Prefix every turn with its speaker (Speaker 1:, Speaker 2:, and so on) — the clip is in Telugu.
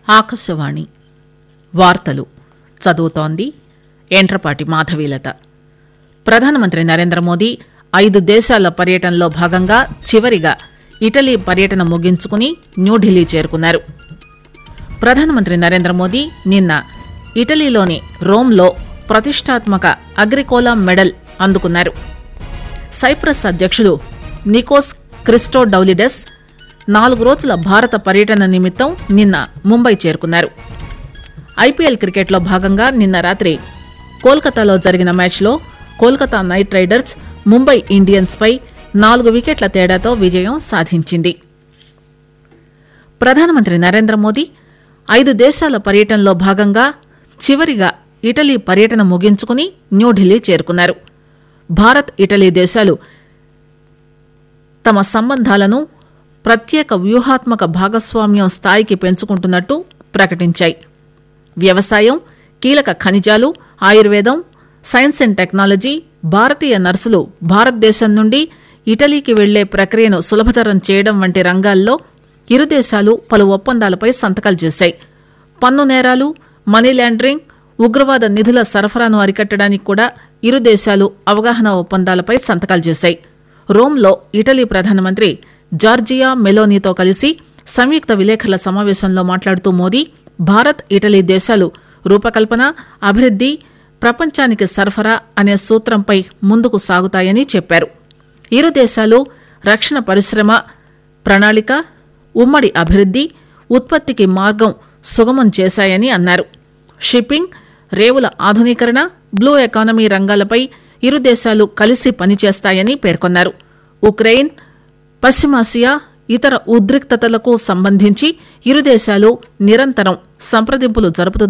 Speaker 1: ఆకాశవాణి వార్తలు చదువుతోంది ఎంట్రపాటి మాధవీలత ప్రధానమంత్రి నరేంద్ర మోదీ ఐదు దేశాల పర్యటనలో భాగంగా చివరిగా ఇటలీ పర్యటన ముగించుకుని న్యూఢిల్లీ చేరుకున్నారు ప్రధానమంత్రి నరేంద్ర మోదీ నిన్న ఇటలీలోని రోమ్లో ప్రతిష్టాత్మక అగ్రికోలా మెడల్ అందుకున్నారు సైప్రస్ అధ్యక్షుడు నికోస్ క్రిస్టోడౌలిడెస్ నాలుగు రోజుల భారత పర్యటన నిమిత్తం నిన్న ముంబై చేరుకున్నారు ఐపీఎల్ క్రికెట్లో భాగంగా నిన్న రాత్రి కోల్కతాలో జరిగిన మ్యాచ్లో Kolkata knight riders Mumbai Indians పై నాలుగు వికెట్ల తేడాతో విజయం సాధించింది ప్రధానమంత్రి నరేంద్ర మోదీ ఐదు దేశాల పర్యటనలో భాగంగా చివరిగా ఇటలీ పర్యటన ముగించుకుని న్యూఢిల్లీ చేరుకున్నారు భారత్ ఇటలీ దేశాలు తమ సంబంధాలను ప్రత్యేక వ్యూహాత్మక భాగస్వామ్యం స్థాయికి పెంచుకుంటున్నట్టు ప్రకటించాయి వ్యవసాయం కీలక ఖనిజాలు ఆయుర్వేదం సైన్స్ అండ్ టెక్నాలజీ భారతీయ నర్సులు భారతదేశం నుండి ఇటలీకి వెళ్లే ప్రక్రియను సులభతరం చేయడం వంటి రంగాల్లో ఇరు దేశాలు పలు ఒప్పందాలపై సంతకాలు చేశాయి పన్ను నేరాలు మనీ లాండరింగ్ ఉగ్రవాద నిధుల సరఫరాను అరికట్టడానికి కూడా ఇరు దేశాలు అవగాహన ఒప్పందాలపై సంతకాలు చేశాయి రోమ్లో ఇటలీ ప్రధానమంత్రి జార్జియా మెలోనీతో కలిసి సంయుక్త విలేకరుల సమావేశంలో మాట్లాడుతూ మోదీ భారత్ ఇటలీ దేశాలు రూపకల్పన అభివృద్ది ప్రపంచానికి సరఫరా అనే సూత్రంపై ముందుకు సాగుతాయని చెప్పారు ఇరు దేశాలు రక్షణ పరిశ్రమ ప్రణాళిక ఉమ్మడి అభివృద్ది ఉత్పత్తికి మార్గం సుగమం చేశాయని అన్నారు షిప్పింగ్ రేవుల ఆధునీకరణ బ్లూ ఎకానమీ రంగాలపై ఇరు దేశాలు కలిసి పనిచేస్తాయని పేర్కొన్నారు ఉక్రెయిన్ పశ్చిమాసియా ఇతర ఉద్రిక్తతలకు సంబంధించి ఇరు దేశాలు నిరంతరం సంప్రదింపులు జరుపుతున్నాయని